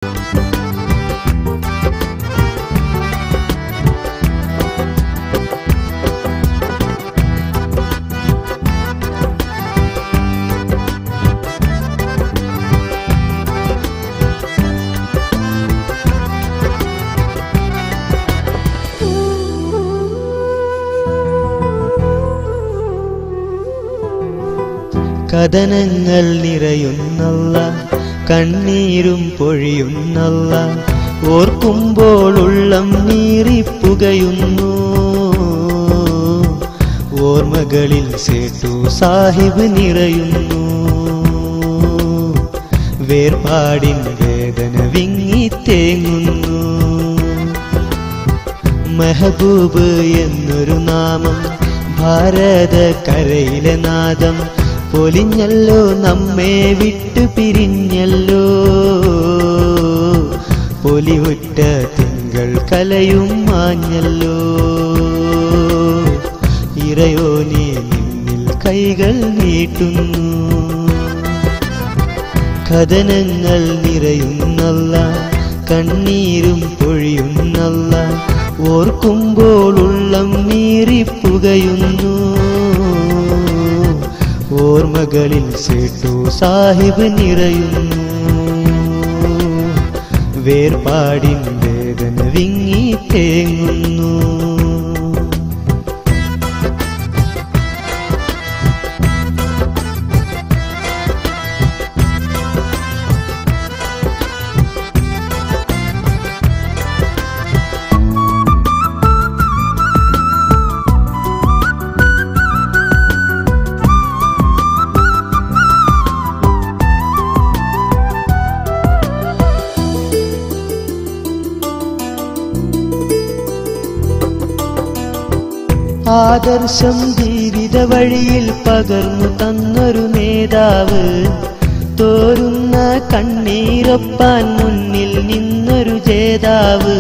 കഥനങ്ങൾ നിറയുന്നല്ല കണ്ണീരും പൊഴിയുന്നല്ല ഓർക്കുമ്പോൾ ഉള്ളം നീറിപ്പുകയുന്നു ഓർമ്മകളിൽ സേട്ടു സാഹിബ് നിറയുന്നു വേർപാടിൻ വേദന വിങ്ങിത്തേങ്ങുന്നു മെഹബൂബ് എന്നൊരു നാമം ഭാരതക്കരയിലെ നാദം പൊലിഞ്ഞല്ലോ നമ്മെ വിട്ടു പിരിഞ്ഞല്ലോ പൊലിവിട്ട തിങ്കൾ കലയും മാഞ്ഞല്ലോ ഇറയോനെ നിന്നിൽ കൈകൾ നീട്ടുന്നു കഥനങ്ങൾ നിറയുന്നല്ല കണ്ണീരും പൊഴിയുന്നല്ല ഓർക്കുമ്പോൾ ഉള്ളം നീറിപ്പുകയുന്നു ഓർമ്മകളിൽ സേട്ടു സാഹിബ് നിറയുന്നു വേർപാടിൻ വേദന വിങ്ങി തേങ്ങുന്നു ആദർശം ജീവിത വഴിയിൽ പകർന്നു തന്നൊരു നേതാവ് തോരുന്ന കണ്ണീരൊപ്പാൻ മുന്നിൽ നിന്നൊരു ജേതാവ്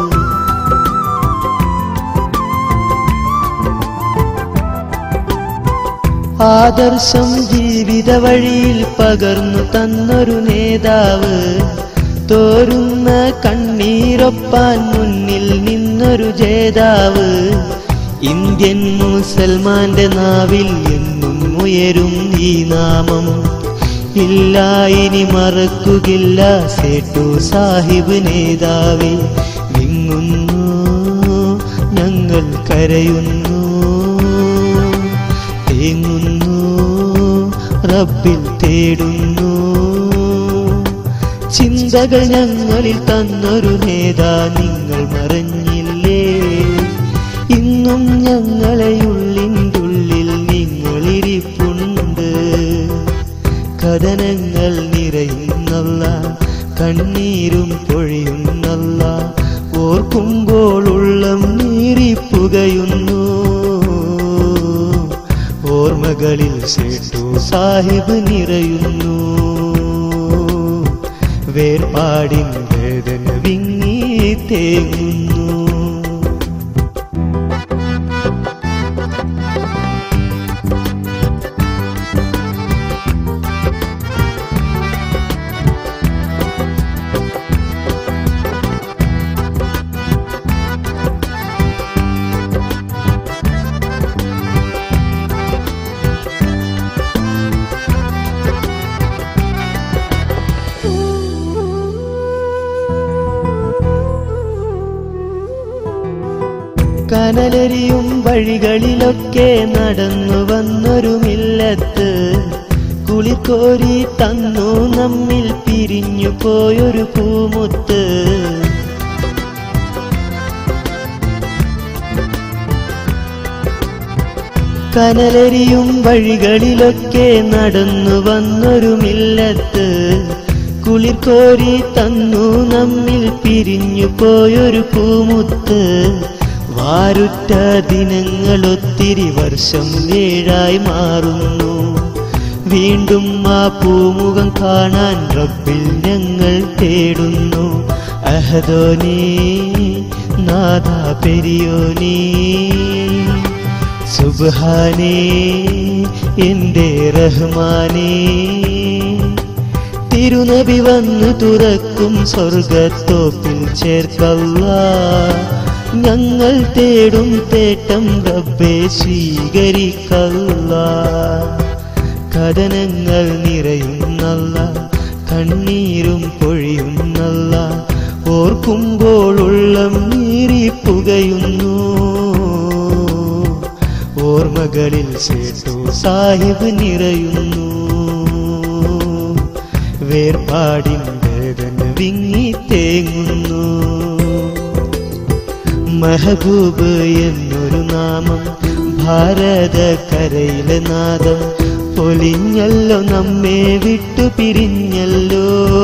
ആദർശം ജീവിത വഴിയിൽ പകർന്നു തന്നൊരു നേതാവ് തോരുന്ന കണ്ണീരൊപ്പാൻ മുന്നിൽ നിന്നൊരു ജേതാവ് ഇന്ത്യൻ മുസൽമാന്റെ നാവിൽ എന്നും ഉയരും ഈ നാമം ഇല്ല ഇനി മറക്കുകില്ല സേട്ടു സാഹിബ് നേതാവേ വിങ്ങുന്നു ഞങ്ങൾ കരയുന്നു തേങ്ങുന്നു റബ്ബിൽ തേടുന്നു ചിന്തകൾ ഞങ്ങളിൽ തന്നൊരു നേതാ നിങ്ങൾ മറഞ്ഞില്ലേ ഇന്നും ഞങ്ങളെ ഉള്ളിൻ്റെ ഉള്ളിൽ നിങ്ങളിരിപ്പുണ്ട് കഥനങ്ങൾ നിറയുന്നല്ല കണ്ണീരും പൊഴിയുന്നല്ല ഓർക്കുമ്പോൾ ഉള്ളം നീറിപ്പുകയുന്നു ഓർമ്മകളിൽ സേട്ടു സാഹിബ് നിറയുന്നു വേർപാടിൻ വേദന വിങ്ങി തേങ്ങുന്നു കനലരിയും വഴികളിലൊക്കെ നടന്നു വന്നൊരു മില്ലത്ത് കുളിക്കോരി തന്നു നമ്മിൽ പിരിഞ്ഞു പോയൊരു പൂമുത്ത് കനലരിയും വഴികളിലൊക്കെ നടന്നു വന്നൊരു മില്ലത്ത് കുളിർക്കോരി തന്നു നമ്മിൽ പിരിഞ്ഞു പോയൊരു പൂമുത്ത് വാരുറ്റ ദിനങ്ങളൊത്തിരി വർഷം ഏഴായി മാറുന്നു വീണ്ടും ആ പൂമുഖം കാണാൻ റബ്ബിൽ ഞങ്ങൾ തേടുന്നു അഹദോനീ നാഥ പെരിയോനീ സുബ്ഹാനേ എൻ്റെ റഹ്മാനേ തിരുനബി വന്ന് തുറക്കും സ്വർഗത്തോപ്പിൽ ചേർക്കല്ല ഞങ്ങൾ തേടും തേട്ടം റബ്ബെ സ്വീകരിക്കല്ല കഥനങ്ങൾ നിറയുന്നല്ല കണ്ണീരും പൊഴിയുന്നല്ല ഓർക്കുമ്പോൾ ഉള്ളം നീറിപ്പുകയുന്നു ഓർമ്മകളിൽ സേട്ടു സാഹിബ് നിറയുന്നു വേർപാടിൻ വേദന വിങ്ങി തേങ്ങുന്നു മെഹബൂബ് എന്നൊരു നാമം ഭാരതക്കരയിലെ നാദം പൊലിഞ്ഞല്ലോ നമ്മെ വിട്ടു പിരിഞ്ഞല്ലോ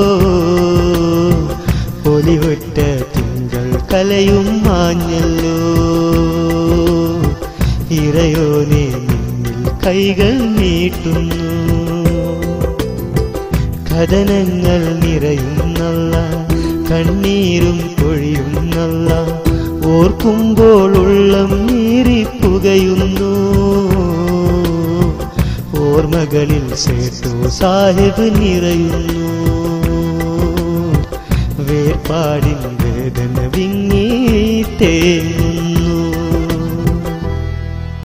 പൊലിവിട്ട തിങ്കൾ കലയും മാഞ്ഞല്ലോ ഇറയോനെ നിന്നിൽ കൈകൾ നീട്ടുന്നു കഥനങ്ങൾ നിറയുന്നല്ല കണ്ണീരും പൊഴിയുന്നല്ല ഓർക്കുമ്പോൾ ഉള്ളം നീറിപ്പുകയുന്നു ഓർമ്മകളിൽ സേട്ടു സാഹിബ് നിറയുന്നു വേർപാടിൻ വേദന വിങ്ങി തേങ്ങുന്നു